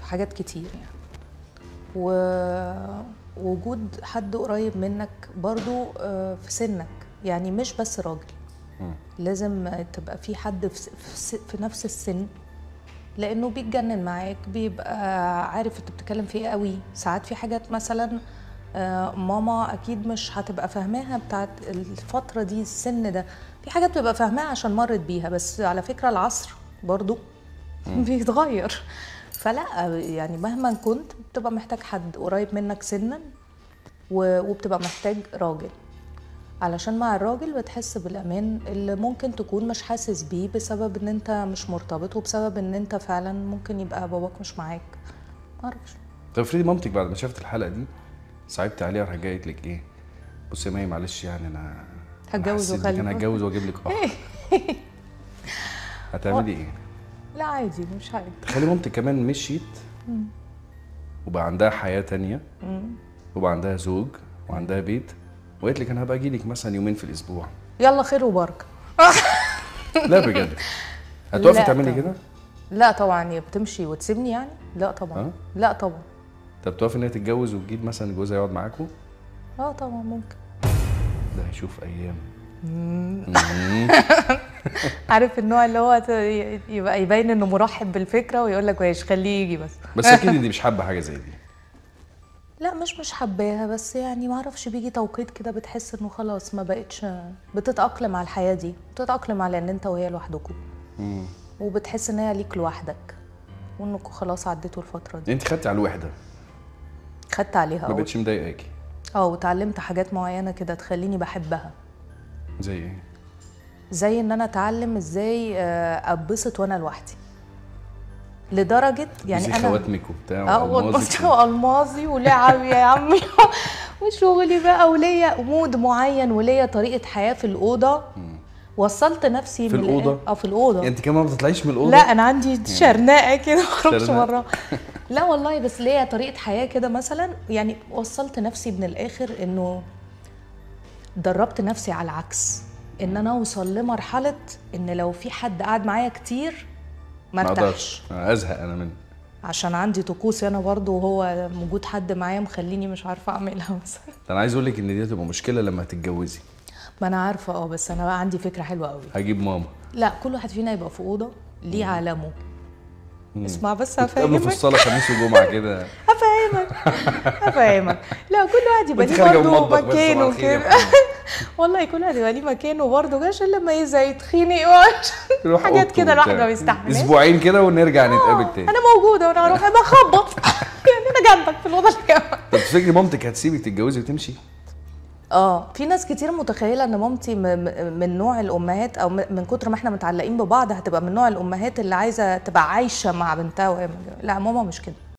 حاجات كتير يعني ووجود حد قريب منك برضو آه، في سنك يعني مش بس راجل مم. لازم تبقى في حد في, س- في, س- في نفس السن لانه بيتجنن معاك بيبقى عارف انت بتتكلم في ايه قوي ساعات في حاجات مثلا آه، ماما اكيد مش هتبقى فاهماها بتاعت الفتره دي السن ده في حاجات بتبقى فاهماها عشان مرت بيها بس على فكره العصر برضو بيتغير فلا يعني مهما كنت بتبقى محتاج حد قريب منك سنا و- وبتبقى محتاج راجل علشان مع الراجل بتحس بالامان اللي ممكن تكون مش حاسس بيه بسبب ان انت مش مرتبط وبسبب ان انت فعلا ممكن يبقى باباك مش معاك معرفش طب افرضي مامتك بعد ما شافت الحلقه دي صعبت عليها راح جايه قالت لك ايه بصي يا مي معلش يعني انا أنا هتجوز حسيت بيك، وأخلف. انا هتجوز واجيب لك اخ هتعملي ايه؟ لا عادي مش عادي تخيلي مامتك كمان مشيت وبقى عندها حياه تانية وبقى عندها زوج وعندها بيت وقالت لك انا هبقى اجي لك مثلا يومين في الاسبوع يلا خير وبركه لا بجد هتوقفي لا تعملي طبعا. كده؟ لا طبعا هي بتمشي وتسيبني يعني لا طبعا أه؟ لا طبعا طب توافي ان هي تتجوز وتجيب مثلا جوزها يقعد معاكوا؟ اه طبعا ممكن ده هيشوف ايام عارف النوع اللي هو ت- يبقى يبين انه مرحب بالفكره ويقول لك ماشي خليه يجي بس بس اكيد انت مش حابه حاجه زي دي لا مش مش حباها بس يعني ما اعرفش بيجي توقيت كده بتحس انه خلاص ما بقتش بتتاقلم على الحياه دي بتتاقلم على ان انت وهي لوحدكم مم. وبتحس ان هي ليك لوحدك وانكم خلاص عديتوا الفتره دي انت خدتي على الوحده خدت عليها ما أوي. بقتش مضايقاكي اه وتعلمت حاجات معينه كده تخليني بحبها زي ايه؟ زي ان انا اتعلم ازاي آه، اتبسط وانا لوحدي لدرجه يعني يعني انا انا خواتمك وبتاع اه وألماظك واتبسط والماظي ولعب يا عمي وشغلي بقى وليا مود معين وليا طريقه حياه في الاوضه وصلت نفسي في من الأوضة؟ اه في الاوضه انت كمان ما بتطلعيش من الاوضه لا انا عندي شرناقه كده ما اخرجش شرنقة. بره لا والله بس ليا طريقه حياه كده مثلا يعني وصلت نفسي من الاخر انه دربت نفسي على العكس ان انا اوصل لمرحله ان لو في حد قاعد معايا كتير ما ما ارتاحش اقدرش أنا ازهق انا منه عشان عندي طقوس انا برضو وهو وجود حد معايا مخليني مش عارفه اعملها مثلا ده انا عايز اقول لك ان دي هتبقى مشكله لما تتجوزي ما انا عارفه اه بس انا بقى عندي فكره حلوه قوي هجيب ماما لا كل واحد فينا يبقى في اوضه ليه عالمه اسمع بس تقابلوا في هفهمك الصاله خميس وجمعه كده هفهمك هفهمك لا كل واحد يبقى وانت ليه خارجة من برضه المطبخ بس صباح مكانه الخير يا كده محمد. والله كل واحد يبقى ليه مكانه برضه عشان لما يزهق يتخنق وعشان يروح حاجات أوضته كده الواحد وبتاع. ما بيستحملهاش اسبوعين كده ونرجع نتقابل تاني انا موجوده وانا هروح ابقى اخبط يعني انا جنبك في الاوضه اللي جنبك. طب تفتكري مامتك هتسيبك تتجوزي وتمشي؟ اه في ناس كتير متخيله ان مامتي م- م- من نوع الامهات او م- من كتر ما احنا متعلقين ببعض هتبقى من نوع الامهات اللي عايزه تبقى عايشه مع بنتها وهي لا ماما مش كده